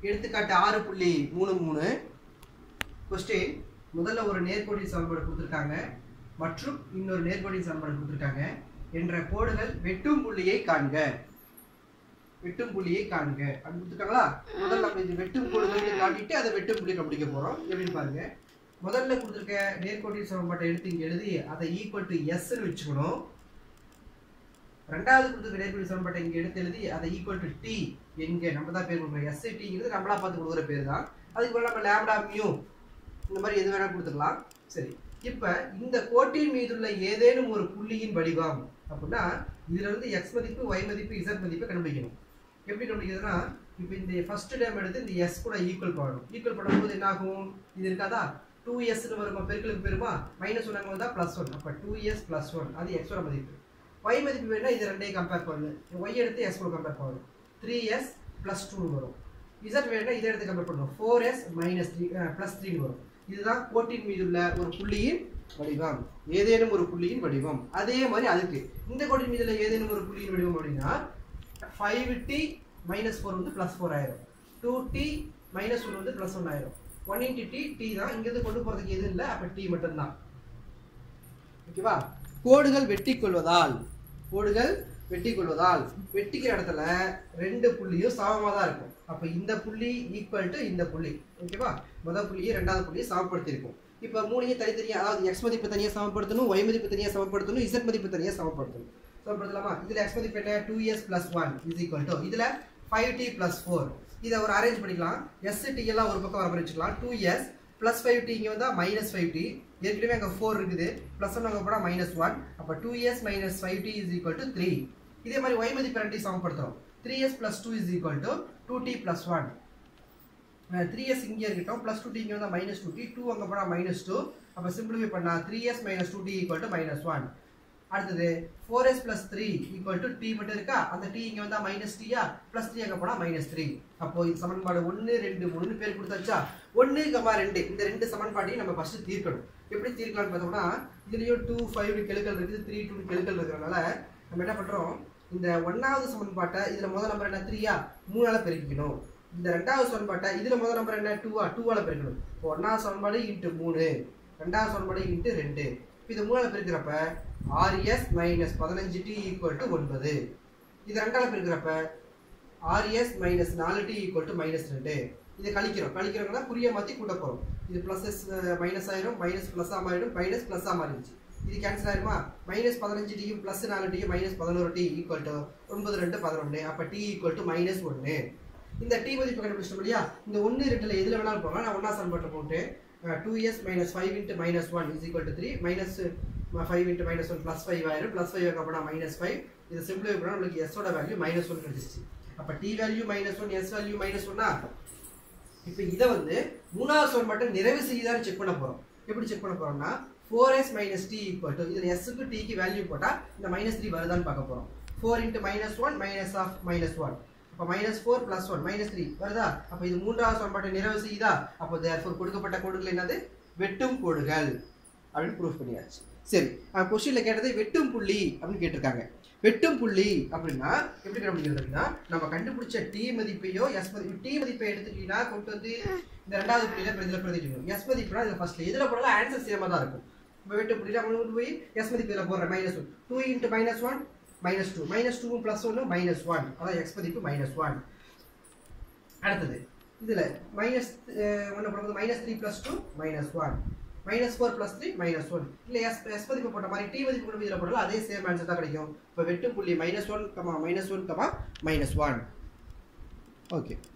எடுத்துக்காட்டு ஆறு புள்ளி மூணு மூணு கொஸ்டின் முதல்ல ஒரு நேர்கோட்டின் சமன்பாடு கொடுத்துருக்காங்க மற்றும் இன்னொரு நேர்கோட்டின் சமன்பாடு கொடுத்துருக்காங்க என்ற கோடுகள் வெட்டும் புள்ளியை காண்க வெட்டும் புள்ளியை காண்க அப்படி கொடுத்துருக்காங்களா முதல்ல நம்ம இது வெட்டும் கோடுகள் காட்டிட்டு அதை வெட்டும் புள்ளி கண்டுபிடிக்க போறோம் எப்படின்னு பாருங்க முதல்ல கொடுத்துருக்க நேர்கோட்டின் சமன்பாட்டை எடுத்து இங்க எழுதி அதை ஈக்குவல் டு எஸ்ன்னு வச்சுக்கணும் ரெண்டாவது கொடுத்துருக்க நேர்கோட்டின் சமன்பாட்டை இங்க எடுத்து எழுதி அதை ஈக்குவல் டு டி எங்க நம்ம தான் பேர் கொடுக்குறோம் எஸ் டிங்கிறது நம்மளா பார்த்து கொடுக்குற பேர் தான் அதுக்கு பதிலா நம்ம லேம்டா மியூ இந்த மாதிரி எது வேணா கொடுத்துக்கலாம் சரி இப்ப இந்த கோட்டின் மீதுள்ள ஏதேனும் ஒரு புள்ளியின் வடிவம் அப்படின்னா இதுல இருந்து எக்ஸ் மதிப்பு ஒய் மதிப்பு இசட் மதிப்பை கண்டுபிடிக்கணும் எப்படி கண்டுபிடிக்கிறதுனா இப்போ இந்த ஃபர்ஸ்ட் டேம் எடுத்து இந்த எஸ் கூட ஈக்குவல் பண்ணணும் ஈக்குவல் பண்ணும்போது என்ன ஆகும் இது இருக்காதா டூ எஸ்னு வருமா பெருக்களுக்கு பெருமா மைனஸ் ஒன் வந்தா ப்ளஸ் ஒன் அப்போ டூ எஸ் ப்ளஸ் ஒன் அது எக்ஸோட மதிப்பு ஒய் மதிப்பு வேணா இது ரெண்டையும் கம்பேர் பண்ணு ஒய் எடுத்து எஸ் கூட கம்பேர் பண்ணணும் த்ரீ எஸ் ப்ளஸ் டூ வரும் இசட் வேணா இதை எடுத்து கம்பேர் பண்ணணும் four S minus three plus த்ரீன்னு வரும் இதுதான் கோட்டின் மீதுள்ள ஒரு புள்ளியின் வடிவம் ஏதேனும் ஒரு புள்ளியின் வடிவம் அதே மாதிரி அதுக்கு இந்த கோட்டின் மீதுள்ள ஏதேனும் ஒரு புள்ளியின் வடிவம் அப்படின்னா ஃபைவ் டி மைனஸ் ஃபோர் வந்து ப்ளஸ் ஃபோர் ஆயிரும் டூ டி மைனஸ் ஒன் வந்து ப்ளஸ் ஒன் ஆயிரும் ஒன் இன்ட்டு டி டி தான் இங்கேருந்து கொண்டு போகிறதுக்கு எதுவும் இல்லை அப்போ டி மட்டும்தான் ஓகேவா கோடுகள் வெட்டி கொள்வதால் கோடுகள் வெட்டி கொள்வதால் வெட்டிக்கிற இடத்துல ரெண்டு புள்ளியும் சமமாக தான் இருக்கும் அப்போ இந்த புள்ளி ஈக்குவல் டு இந்த புள்ளி ஓகேவா முதல் புள்ளியை ரெண்டாவது புள்ளியை சமப்படுத்தியிருக்கும் இப்போ மூணையும் தனித்தனியாக அதாவது எக்ஸ் மதிப்பு தனியாக சமப்படுத்தணும் ஒய் மதிப்பு தனியாக சமப்படுத்தணும் இசட் மதிப்பு தனியாக சமப்படுத்தணும் சமப்படுத்தலாமா இதில் எக்ஸ் மதிப்பு என்ன two years plus one is equal to இதில் ஃபைவ் டி ப்ளஸ் ஃபோர் இதை ஒரு அரேஞ்ச் பண்ணிக்கலாம் எஸ் டி எல்லாம் ஒரு பக்கம் வர வச்சுக்கலாம் two years plus five T இங்கே வந்தால் மைனஸ் ஃபைவ் டி ஏற்கனவே அங்கே ஃபோர் இருக்குது ப்ளஸ் ஒன் அங்கே போனால் மைனஸ் ஒன் அப்போ two years minus five T is equal to three இதே மாதிரி ஒய் மதிப்பு ரெண்டையும் சமப்படுத்துறோம் three years plus two is equal to two T plus one three years இங்கே இருக்கட்டும் ப்ளஸ் டூ டி இங்கே வந்தால் மைனஸ் டூ டி டூ அங்கே போனால் மைனஸ் டூ அப்போ சிம்பிளிஃபை பண்ணால் three years minus two T equal to minus one அடுத்தது four S plus three equal to T மட்டும் இருக்கா அந்த டி இங்கே வந்தால் மைனஸ் டீயா ப்ளஸ் த்ரீ அங்கே போனால் மைனஸ் த்ரீ அப்போ இது சமன்பாடு ஒன்று ரெண்டு மூணு பேர் கொடுத்தாச்சா ஒன்று கமா ரெண்டு இந்த ரெண்டு சமன்பாட்டையும் நம்ம ஃபர்ஸ்ட் தீர்க்கணும் எப்படி தீர்க்கலாம்னு பார்த்தோம்னா இதுலேயும் டூ ஃபைவ் கெழுக்கள் இருக்குது த்ரீ டூ கெழுக்கள் இருக்கிறனால நம்ம என்ன பண்ணுறோம் இந்த ஒன்றாவது சமன்பாட்டை இதில் முதல் நம்பர் என்ன த்ரீயா மூணால பெருக்கிக்கணும் இந்த ரெண்டாவது சமன்பாட்டை இதில் முதல் நம்பர் என்ன டூவா டூவால பெருக்கணும் இப்போ ஒன்றாவது சமன்பாடு இன்ட்டு மூணு ரெண்டாவது சமன்பாடு இன்ட்டு ரெண்டு இப்போ இது மூணால பெருக்கிறப்ப ஆர்எஸ் மைனஸ் பதினஞ்சு டி ஈக்குவல் டு ஒன்பது இது ரெண்டால பெருக்கிறப்ப ஆர்எஸ் மைனஸ் நாலு டி ஈக்குவல் டு மைனஸ் ரெண்டு இதை கழிக்கிறோம் கழிக்கிறோம்னா குறிய மாற்றி கூட்ட போகிறோம் இது ப்ளஸ் மைனஸ் ஆயிரும் மைனஸ் ப்ளஸ்ஸாக மாறிடும் மைனஸ் ப்ளஸ்ஸாக மாறிடுச்சு இது கேன்சல் ஆயிருமா மைனஸ் பதினஞ்சு டியும் ப்ளஸ் நாலு டியும் மைனஸ் பதினோரு டி ஈக்குவல் டு ஒன்பது ரெண்டு பதினொன்று அப்போ டி ஈக்குவல் டு மைனஸ் ஒன்று இந்த டி மதிப்பு கண்டுபிடிச்சிட்டோம் இல்லையா இந்த ஒன்று ரெண்டில் எதில் வேணாலும் போகலாம் நான் ஒன்றா சமன்பாட்டை போட்டு two years minus five into minus one is equal to three minus five into minus one plus five ஆயிரும் ப்ளஸ் ஃபைவ் அப்படின்னா மைனஸ் ஃபைவ் இதை சிம்பிளிஃபை பண்ணால் உங்களுக்கு எஸ்ஸோட வேல்யூ மைனஸ் ஒன் கிடைச்சிச்சு அப்போ T value minus one S value minus ஒன்னா இப்போ இதை வந்து மூணாவது சமன்பாட்டை நிறைவு செய்யுதான்னு செக் பண்ண போகிறோம் எப்படி செக் பண்ண போகிறோம்னா four S minus T equal to இதில் எஸ்ஸுக்கு டிக்கு வேல்யூ போட்டால் இந்த மைனஸ் த்ரீ வருதான்னு பார்க்க போகிறோம் four into minus one minus of minus one அப்போ minus four plus one minus three வருதா அப்போ இது மூன்றாவது சமன்பாட்டை நிறைவு செய்யுதா அப்போ தேர்ஃபோர் கொடுக்கப்பட்ட கோடுகள் என்னது வெட்டும் கோடுகள் அப்படின்னு ப்ரூஃப் பண்ணியாச்சு சரி கொஸ்டின்ல கேட்டது வெட்டும் புள்ளி அப்படின்னு கேட்டிருக்காங்க வெட்டும் புள்ளி அப்படின்னா எப்படி கண்டுபிடிக்கிறது அப்படின்னா நம்ம கண்டுபிடிச்ச டி மதிப்பையோ எஸ் மதிப்பு டி மதிப்பை எடுத்துட்டீங்கன்னா கொண்டு வந்து இந்த ரெண்டாவது புள்ளியில இதில் பிரதிக்கணும் எஸ் மதிப்புனா இதில் ஃபர்ஸ்ட்ல இதில் போடலாம் ஆன்சர் சேமாக தான் இருக்கும் இப்போ வெட்டு புள்ளியில் நம்ம கொண்டு போய் எஸ் மதிப்பு இதில் போடுறேன் minus one two into minus one minus two minus two plus ஒன்று மைனஸ் ஒன் அதான் எக்ஸ் மதிப்பு மைனஸ் ஒன் அடுத்தது இதில் மைனஸ் ஒன்று போடும்போது minus three plus two minus one minus four plus three minus one இல்லை எஸ் எஸ் மதிப்பு போட்ட மாதிரி டி மதிப்பு கொண்டு இதில் போட்டாலும் அதே சேம் ஆன்சர் தான் கிடைக்கும் இப்போ வெட்டு புள்ளி minus one comma minus one comma minus one okay